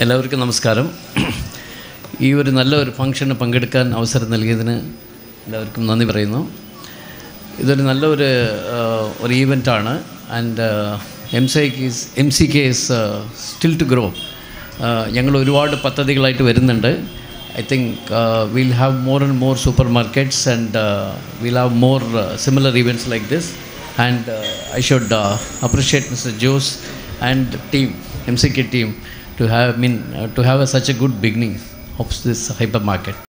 എല്ലാവർക്കും നമസ്കാരം ഈ ഒരു നല്ല ഒരു ഫംഗ്ഷന് പങ്കെടുക്കാൻ അവസരം നൽകിയതിന് എല്ലാവർക്കും നന്ദി പറയുന്നു ഇതൊരു നല്ല ഒരു ആ, ഒരു ഈവൻ്റാണ് and M C is M C K is still to grow ഞങ്ങൾ ഒരുപാട് പദ്ധതികളായിട്ട് വരുന്നുണ്ട് I think will have more and more supermarkets and will have more similar events like this and I should appreciate Mr Jose and team M C K team to have, mean, uh, to have a, such a good beginning of this hypermarket.